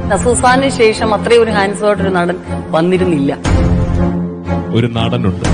നസൂസാനിന് ശേഷം അത്രയും ഒരു ഹാൻഡ്സ് ഒരു നടൻ വന്നിരുന്നില്ല ഒരു നടനുണ്ട്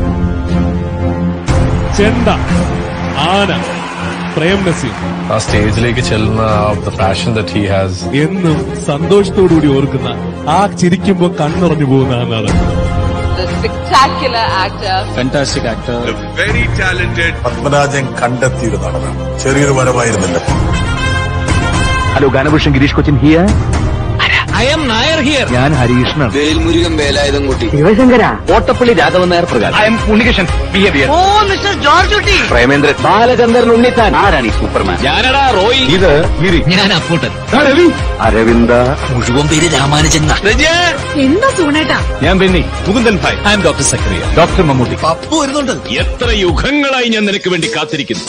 ചെണ്ട ആന പ്രേം നസീർ ആ സ്റ്റേജിലേക്ക് ചെല്ലുന്ന the passion that he has എന്നും സന്തോഷത്തോടുകൂടി ഓർക്കുന്ന ആ ചിരിക്കുമ്പോ കണ്ണിറഞ്ഞു പോകുന്ന ആ നടൻ the spectacular actor. fantastic actor. very talented Padmarajan കണ്ടെത്തിയൊരു നടനാണ് ചെറിയൊരു വരമായിരുന്നില്ല hello Ganabhushan Girish Cochin here I am Nair here. ഞാൻ Harishnan Velmurugan Velayudham Kutty Shivashankara Ottappally Raghavan Nair Prakash I'm Unnikrishnan behaviour oh mister George Kutty Premendran Balachandran Unnithan ആരാണ് ഈ സൂപ്പർമാൻ ഞാനടാ റോയ് ഇത് ഗിരി ഞാൻ അപ്പൂട്ടൻ അരവിന്ദ മുഴുവൻ പേര് രാമാനുജൻ എന്താ സൂണേട്ടാ ഞാൻ Benny Mukundan bhai I'm doctor Zachariah doctor Mammootty Pappu വരുന്നുണ്ട് എത്ര യുഗങ്ങളായി ഞാൻ നിനക്ക് വേണ്ടി കാത്തിരിക്കുന്നു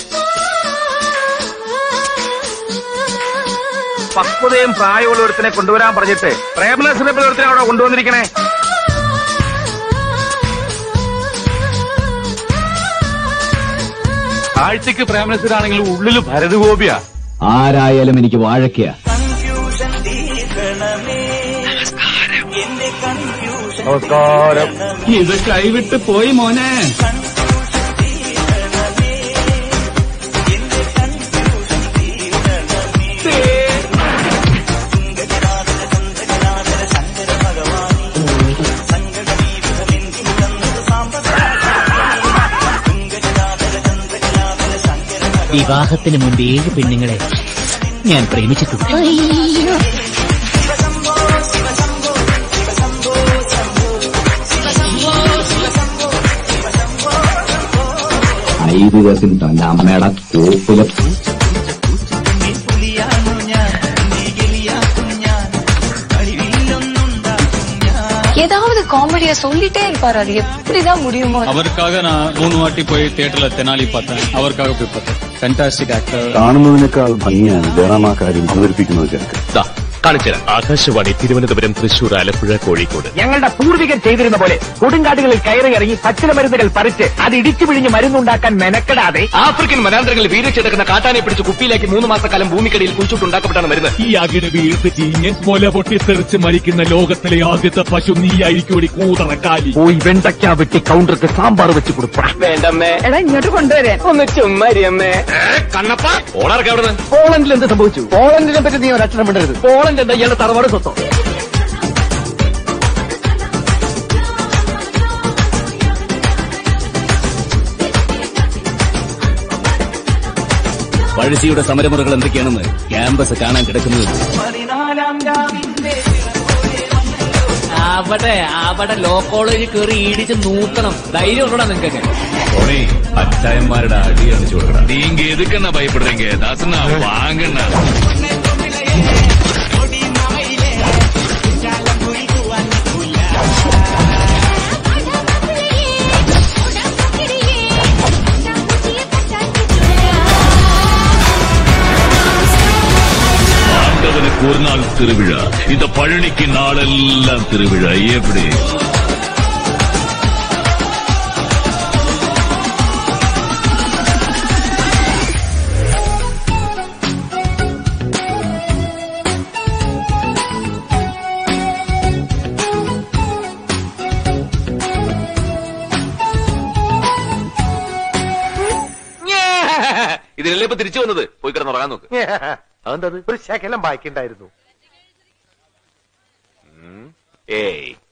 പക്വതയും പ്രായമുള്ള ഒരുത്തിനെ കൊണ്ടുവരാൻ പറഞ്ഞിട്ട് പ്രേമനസിനെ പോലെ ഒരുത്തിനെ അവിടെ കൊണ്ടുവന്നിരിക്കണേ ആഴ്ചക്ക് പ്രേമനസിലാണെങ്കിൽ ഉള്ളിൽ ഭരതഗോപിയാ ആരായാലും എനിക്ക് വാഴക്കയാ നമസ്കാരം ഇത് കൈവിട്ട് പോയി മോനെ വിവാഹത്തിന് മുൻപ് ഏഴ് പെണ്ണുങ്ങളെ ഞാൻ പ്രേമിച്ചിട്ടുണ്ട് ഐ ദിവസം തന്റെ അമ്മയുടെ കോപ്പിലെ ஏதாவது காமெடியா சொல்லிட்டே இருப்பாரு அது எப்படிதான் முடியுமோ அவருக்காக நான் மூணு வாட்டி போய் தியேட்டர்ல தெனாலி பார்த்தேன் அவருக்காக போய் பார்த்தேன் ஃபேண்டாஸ்டிக் ஆக்டர் കാണുന്നതിനേക്കാൾ ഭംഗിയാണ് ജയറാം ആ കാര്യം അവതരിപ്പിക്കുന്നത് ചേർക്ക് കാണിച്ചുതരാം ആകാശവാണി തിരുവനന്തപുരം തൃശൂർ ആലപ്പുഴ കോഴിക്കോട് ഞങ്ങളുടെ പൂർവികർ ചെയ്തിരുന്ന പോലെ കൊടുങ്കാടുകളിൽ കയറി ഇറങ്ങി പച്ചില മരുന്നുകൾ പറിച്ച് അത് ഇടിച്ചു പിഴിഞ്ഞ് മരുന്നുണ്ടാക്കാൻ മെനക്കെടാതെ ആഫ്രിക്കൻ വനാന്തരങ്ങളിൽ വീരക്ഷതക്കുന്ന കാട്ടാനെ പിടിച്ച് കുപ്പിയിലാക്കി മൂന്ന് മാസക്കാലം ഭൂമിക്കടിയിൽ കുഴിച്ചിട്ടുണ്ടാക്കപ്പെട്ടാണ് മരുന്ന് ഈ അകിട് വീഴ്ത്ത് ചീഞ്ഞ് കൊല പൊട്ടിത്തെറിച്ച് മരിക്കുന്ന ലോകത്തിലെ ആദ്യത്തെ പശു നീയായിരിക്കും കൂതറക്കാലി പോയി വെണ്ടയ്ക്ക വെട്ടി കൗണ്ടർക്ക് സാമ്പാർ വെച്ച് കൊടുക്കാം വേണ്ടമ്മേ എടാ ഇങ്ങോട്ട് കൊണ്ടുവരാൻ ഒന്ന് ചുമ്മാരിയമ്മേ കണ്ണപ്പ ഓണർക്ക് അവിടെ പോളണ്ടിൽ എന്ത് സംഭവിച്ചു പോളണ്ടിനെ പറ്റി നീ ഒരക്ഷരം വിടരുത് പോളണ്ട് എന്താ ഇയാളുടെ തറവാട് സ്വത്തം പഴശ്ശിയുടെ സമരമുറകൾ എന്തൊക്കെയാണെന്ന് ക്യാമ്പസ് കാണാൻ കിടക്കുന്നത് അവിടെ അവിടെ ലോ കോളേജിൽ കയറി ഇടിച്ച് നൂക്കണം ധൈര്യം ഉണ്ടോടാ നിങ്ങൾക്കൊക്കെ അച്ചായന്മാരുടെ അടിയാണ് ചോദിക്കണം நீங்க எதுக்குன்னா பயப்படுறீங்க தாசனா வாங்கண்ணா ஆண்டவனுக்கு ஒரு நாள் திருவிழா இந்த பழனிக்கு நாளெல்லாம் திருவிழா எப்படி ഇതിനല്ലേ ഇപ്പൊ തിരിച്ചു വന്നത് പോയി കിടന്നുറങ്ങാൻ നോക്ക് അതെന്താ ഒരു ശകലം ബാക്കിണ്ടായിരുന്നു ഏയ്